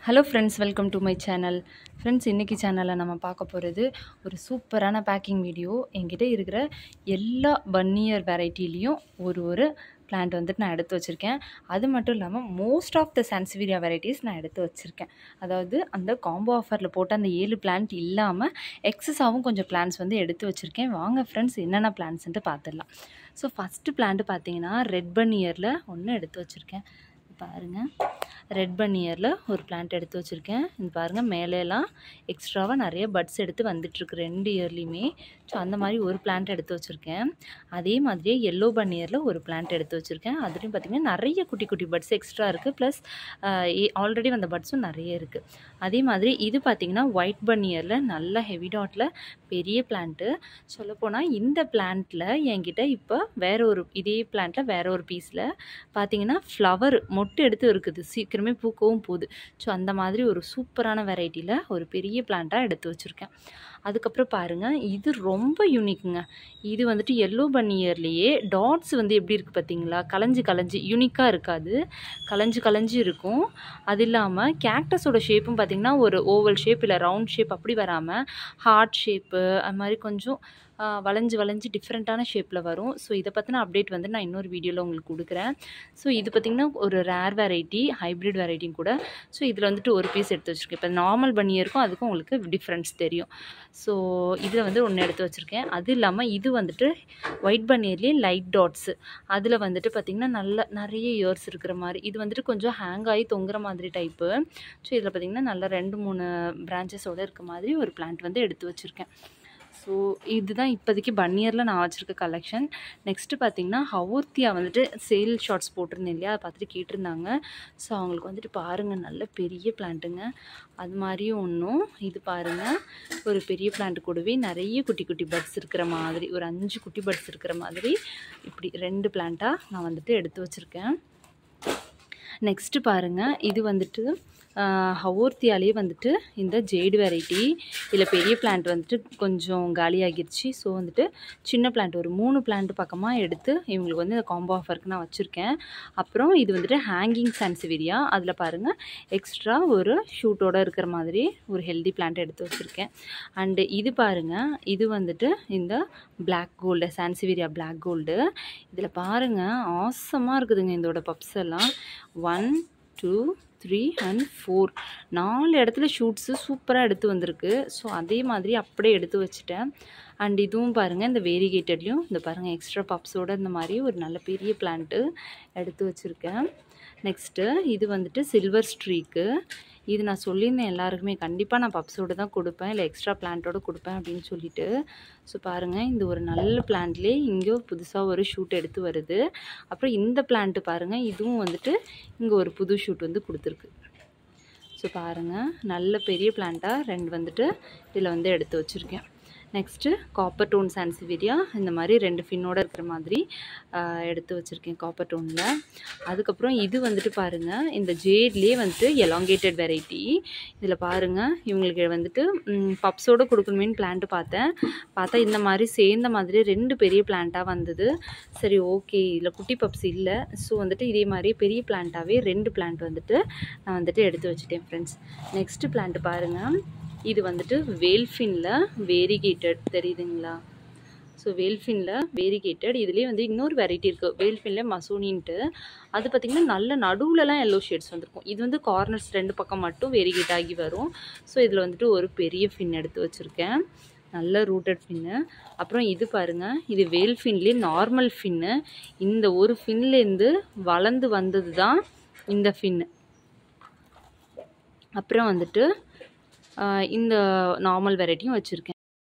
hello friends welcome to my channel friends இன்றைக்கி சேனலில் நம்ம பார்க்க போகிறது ஒரு சூப்பரான பேக்கிங் வீடியோ என்கிட்ட இருக்கிற எல்லா பன்னியர் வெரைட்டிலையும் ஒரு ஒரு பிளான்ட் வந்துட்டு நான் எடுத்து வச்சுருக்கேன் அது மட்டும் இல்லாமல் most of the sansevieria varieties நான் எடுத்து வச்சுருக்கேன் அதாவது அந்த காம்போ ஆஃபரில் போட்ட அந்த ஏழு பிளான்ட் இல்லாமல் எக்ஸஸாகவும் கொஞ்சம் பிளான்ஸ் வந்து எடுத்து வச்சுருக்கேன் வாங்க ஃப்ரெண்ட்ஸ் என்னென்ன பிளான்ஸ்ன்ட்டு பார்த்துடலாம் ஸோ ஃபஸ்ட்டு பிளான்ட்டு பார்த்தீங்கன்னா ரெட் பன்னியரில் ஒன்று எடுத்து வச்சுருக்கேன் பாருங்கள் ரெட் பன்னியரில் ஒரு பிளான்ட் எடுத்து வச்சுருக்கேன் இது பாருங்கள் மேலேலாம் எக்ஸ்ட்ராவாக நிறைய பட்ஸ் எடுத்து வந்துட்டுருக்கு ரெண்டு இயர்லேயுமே ஸோ அந்த மாதிரி ஒரு பிளான்ட் எடுத்து வச்சுருக்கேன் அதே மாதிரியே எல்லோ பன்னியரில் ஒரு பிளான்ட் எடுத்து வச்சுருக்கேன் அதுலேயும் பார்த்திங்கன்னா நிறைய குட்டி குட்டி பட்ஸ் எக்ஸ்ட்ரா இருக்குது ப்ளஸ் ஆல்ரெடி வந்த பட்ஸும் நிறைய இருக்குது அதே மாதிரி இது பார்த்திங்கன்னா ஒயிட் பன்னியரில் நல்ல ஹெவி டாட்டில் பெரிய பிளான்ட்டு சொல்லப்போனால் இந்த பிளான்ட்டில் என்கிட்ட இப்போ வேற ஒரு இதே பிளான்ட்டில் வேற ஒரு பீஸில் பார்த்தீங்கன்னா ஃப்ளவர் மொட்டு எடுத்து இருக்குது சீக்கிரமே பூக்கவும் போகுது ஸோ அந்த மாதிரி ஒரு சூப்பரான வெரைட்டியில் ஒரு பெரிய பிளான்ட்டாக எடுத்து வச்சுருக்கேன் அதுக்கப்புறம் பாருங்கள் இது ரொம்ப யூனிக்குங்க இது வந்துட்டு எல்லோ பன்னியர்லேயே டாட்ஸ் வந்து எப்படி இருக்குது பார்த்தீங்களா கலைஞ்சு கலைஞ்சு யூனிக்காக இருக்காது கலைஞ்சு கலைஞ்சு இருக்கும் அது இல்லாமல் கேக்டஸோட ஷேப்பும் பார்த்திங்கன்னா ஒரு ஓவல் ஷேப் இல்லை ரவுண்ட் ஷேப் அப்படி வராமல் ஹார்ட் ஷேப்பு அது மாதிரி கொஞ்சம் வளைஞ்சு வளைஞ்சு டிஃப்ரெண்ட்டான ஷேப்பில் வரும் ஸோ இதை பற்றின அப்டேட் வந்து நான் இன்னொரு வீடியோவில் உங்களுக்கு கொடுக்குறேன் ஸோ இது பார்த்திங்கன்னா ஒரு ரேர் வெரைட்டி ஹைப்ரிட் வெரைட்டியும் கூட ஸோ இதில் வந்துட்டு ஒரு பீஸ் எடுத்து வச்சுருக்கேன் இப்போ நார்மல் பனியருக்கும் அதுக்கும் உங்களுக்கு டிஃப்ரென்ஸ் தெரியும் ஸோ இதில் வந்து ஒன்று எடுத்து வச்சுருக்கேன் அது இல்லாமல் இது வந்துட்டு ஒயிட் பனியர்லேயே லைட் டாட்ஸு அதில் வந்துட்டு பார்த்திங்கன்னா நல்ல நிறைய இயர்ஸ் இருக்கிற மாதிரி இது வந்துட்டு கொஞ்சம் ஹேங் ஆகி தொங்குற மாதிரி டைப்பு ஸோ இதில் பார்த்திங்கன்னா நல்ல ரெண்டு மூணு பிரான்ச்சஸோடு இருக்க மாதிரி ஒரு பிளான்ட் வந்து எடுத்து வச்சுருக்கேன் ஸோ இதுதான் இப்போதைக்கு பன்னியரில் நான் வச்சுருக்க கலெக்ஷன் நெக்ஸ்ட்டு பார்த்திங்கன்னா ஹவோர்த்தியா வந்துட்டு சேல் ஷார்ட்ஸ் போட்டிருந்தேன் இல்லையா அதை பார்த்துட்டு கேட்டிருந்தாங்க ஸோ அவங்களுக்கு வந்துட்டு பாருங்கள் நல்ல பெரிய பிளான்ட்டுங்க அது மாதிரியும் ஒன்றும் இது பாருங்கள் ஒரு பெரிய பிளான்ட் கூடவே நிறைய குட்டி குட்டி பட்ஸ் இருக்கிற மாதிரி ஒரு அஞ்சு குட்டி பட்ஸ் இருக்கிற மாதிரி இப்படி ரெண்டு பிளான்ட்டாக நான் வந்துட்டு எடுத்து வச்சுருக்கேன் நெக்ஸ்ட்டு பாருங்கள் இது வந்துட்டு ஹவோர்த்தியாலே வந்துட்டு இந்த ஜேடு வெரைட்டி இதில் பெரிய பிளான்ட் வந்துட்டு கொஞ்சம் காலியாகிருச்சு ஸோ வந்துட்டு சின்ன பிளான்ட் ஒரு மூணு பிளான்ட் பக்கமாக எடுத்து இவங்களுக்கு வந்து இந்த காம்போ ஆஃபருக்கு நான் வச்சுருக்கேன் அப்புறம் இது வந்துட்டு ஹேங்கிங் சான்சிவிரியா அதில் பாருங்கள் எக்ஸ்ட்ரா ஒரு ஷூட்டோடு இருக்கிற மாதிரி ஒரு ஹெல்தி பிளான்ட் எடுத்து வச்சுருக்கேன் அண்டு இது பாருங்கள் இது வந்துட்டு இந்த black gold sansevieria black gold இதில் பாருங்கள் ஆசமாக இருக்குதுங்க இதோட பப்ஸ் எல்லாம் one two three and four நாலு இடத்துல ஷூட்ஸு சூப்பராக எடுத்து வந்திருக்கு ஸோ அதே மாதிரி அப்படியே எடுத்து வச்சுட்டேன் அண்ட் இதுவும் பாருங்கள் இந்த வேரிகேட்டட்லேயும் இந்த பாருங்கள் எக்ஸ்ட்ரா பப்ஸோடு இந்த மாதிரி ஒரு நல்ல பெரிய பிளான்ட்டு எடுத்து வச்சுருக்கேன் நெக்ஸ்ட்டு இது வந்துட்டு சில்வர் ஸ்ட்ரீக்கு இது நான் சொல்லியிருந்தேன் எல்லாருக்குமே கண்டிப்பாக நான் பப்ஸோடு தான் கொடுப்பேன் இல்லை எக்ஸ்ட்ரா பிளான்ட்டோடு கொடுப்பேன் அப்படின்னு சொல்லிட்டு ஸோ பாருங்கள் இந்த ஒரு நல்ல பிளான்ட்லேயே இங்கே புதுசாக ஒரு ஷூட் எடுத்து வருது அப்புறம் இந்த பிளான்ட்டு பாருங்கள் இதுவும் வந்துட்டு இங்கே ஒரு புது ஷூட் வந்து கொடுத்துருக்கு ஸோ பாருங்கள் நல்ல பெரிய பிளான்ட்டாக ரெண்டு வந்துட்டு இதில் வந்து எடுத்து வச்சுருக்கேன் நெக்ஸ்ட்டு காப்பர் டோன் சான்சிவிரியா இந்த மாதிரி ரெண்டு ஃபின்னோட இருக்கிற மாதிரி எடுத்து வச்சுருக்கேன் காப்பர் டோனில் அதுக்கப்புறம் இது வந்துட்டு பாருங்கள் இந்த ஜேட்லேயே வந்துட்டு எலாங்கேட்டட் வெரைட்டி இதில் பாருங்கள் இவங்களுக்கு வந்துட்டு பப்ஸோடு கொடுக்கணுமேனு பிளான்ட்டு பார்த்தேன் பார்த்தா இந்த மாதிரி சேர்ந்த மாதிரி ரெண்டு பெரிய பிளான்ட்டாக வந்தது சரி ஓகே இதில் குட்டி பப்ஸ் இல்லை ஸோ வந்துட்டு இதே மாதிரி பெரிய பிளான்ட்டாகவே ரெண்டு பிளான்ட் வந்துட்டு நான் வந்துட்டு எடுத்து வச்சுட்டேன் ஃப்ரெண்ட்ஸ் நெக்ஸ்ட்டு பிளான்ட்டு பாருங்கள் இது வந்துட்டு வேல்ஃபினில் வேரிகேட்டட் தெரியுதுங்களா ஸோ வேல்ஃபினில் வேரிகேட்டட் இதுலேயே வந்து இன்னொரு வெரைட்டி இருக்குது வேல்ஃபினில் மசோனின்ட்டு அது பார்த்திங்கன்னா நல்ல நடுவுலலாம் எல்லோ ஷேட்ஸ் வந்திருக்கும் இது வந்து கார்னர்ஸ் ரெண்டு பக்கம் மட்டும் வேரிகேட் ஆகி வரும் ஸோ இதில் வந்துட்டு ஒரு பெரிய ஃபின் எடுத்து வச்சுருக்கேன் நல்ல ரூட்டட் ஃபின்னு அப்புறம் இது பாருங்கள் இது வேல் ஃபின்லேயே நார்மல் ஃபின்னு இந்த ஒரு ஃபின்லேருந்து வளர்ந்து வந்தது தான் இந்த ஃபின்னு அப்புறம் வந்துட்டு இந்த நார்மல் வெரைட்டியும் வச்சுருக்கேன்